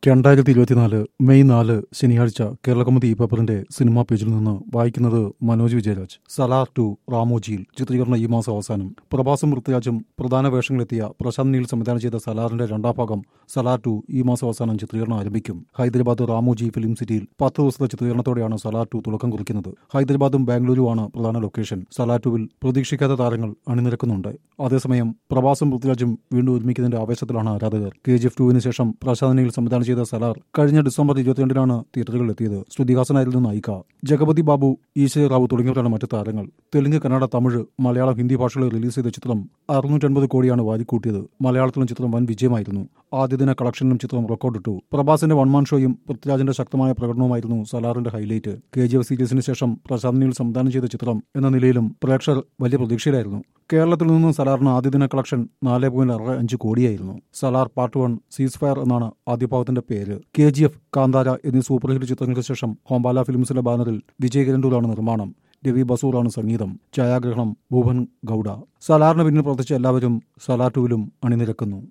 രണ്ടായിരത്തി ഇരുപത്തിനാല് മെയ് നാല് ശനിയാഴ്ച കേരളകൗമുദി പേപ്പറിന്റെ സിനിമാ പേജിൽ നിന്ന് വായിക്കുന്നത് മനോജ് വിജയരാജ് സലാർ ടു റാമോജിയിൽ ചിത്രീകരണം ഈ മാസം അവസാനം പ്രഭാസും പൃഥ്വിരാജും പ്രധാന വേഷങ്ങളെത്തിയ പ്രശാന്ത് നീൽ സംവിധാനം ചെയ്ത സലാറിന്റെ രണ്ടാം ഭാഗം സലാർ ടു ഈ മാസം അവസാനം ചിത്രീകരണം ആരംഭിക്കും ഹൈദരാബാദ് റാമോജി ഫിലിം സിറ്റിയിൽ പത്ത് ദിവസത്തെ ചിത്രീകരണത്തോടെയാണ് സലാർ ടു തുടക്കം കുറിക്കുന്നത് ഹൈദരാബാദും ബാംഗ്ലൂരുമാണ് പ്രധാന ലൊക്കേഷൻ സലാർ ടുവിൽ പ്രതീക്ഷിക്കാത്ത താരങ്ങൾ അണിനിരക്കുന്നുണ്ട് അതേസമയം പ്രഭാസും പൃഥ്വിരാജും വീണ്ടും ഒരുമിക്കുന്നതിന്റെ ആവേശത്തിലാണ് ആരാധകർ കെ ജി എഫ് ടുവിന് ശേഷം പ്രശാന്ത് നീൽ സംവിധാനം ചെയ്ത സലാർ കഴിഞ്ഞ ഡിസംബർ ഇരുപത്തിരണ്ടിനാണ് തിയേറ്ററുകളിൽ എത്തിയത് ശ്രുതിഹാസനായിരുന്നു നായിക ജഗപതി ബാബു ഈശ്വര റാവു തുടങ്ങിയവരാണ് മറ്റ് താരങ്ങൾ തെലുങ്ക് കന്നഡ തമിഴ് മലയാളം ഹിന്ദി ഭാഷകളിൽ റിലീസ് ചെയ്ത ചിത്രം അറുന്നൂറ്റൻപത് കോടിയാണ് വാരിക്കൂട്ടിയത് മലയാളത്തിലും ചിത്രം വൻ വിജയമായിരുന്നു ആദ്യ ദിന കളക്ഷനിലും ചിത്രം റെക്കോർഡിട്ടു പ്രഭാസിന്റെ വൺമാൻ ഷോയും പൃഥ്വിരാജിന്റെ ശക്തമായ പ്രകടനവുമായിരുന്നു സലാറിന്റെ ഹൈലൈറ്റ് കെ ജി എഫ് സീരീസിന് ശേഷം പ്രശാന്ത് നീൽ സംവിധാനം ചെയ്ത ചിത്രം എന്ന നിലയിലും പ്രേക്ഷകർ വലിയ പ്രതീക്ഷയിലായിരുന്നു കേരളത്തിൽ നിന്നും സലാറിന് ആദ്യ ദിന കളക്ഷൻ നാല് പോയിന്റ് അറ് അഞ്ച് കോടിയായിരുന്നു Salaar part one ceasefire എന്നാണ് ആദ്യ ഭാഗത്തിന്റെ പേര് കെ ജി എഫ് കാന്താര എന്നീ സൂപ്പർ ഹിറ്റ് ചിത്രങ്ങൾക്ക് ശേഷം ഹോംബാല ഫിലിംസിന്റെ ബാനറിൽ വിജയ് കിരണ്ടൂരാണ് നിർമ്മാണം രവി ബസൂറാണ് സംഗീതം ഛായാഗ്രഹണം ഭൂപൻ ഗൌഡ സലാറിന് പിന്നിൽ പ്രവർത്തിച്ച എല്ലാവരും സലാർ ടുവിലും അണിനിരക്കുന്നു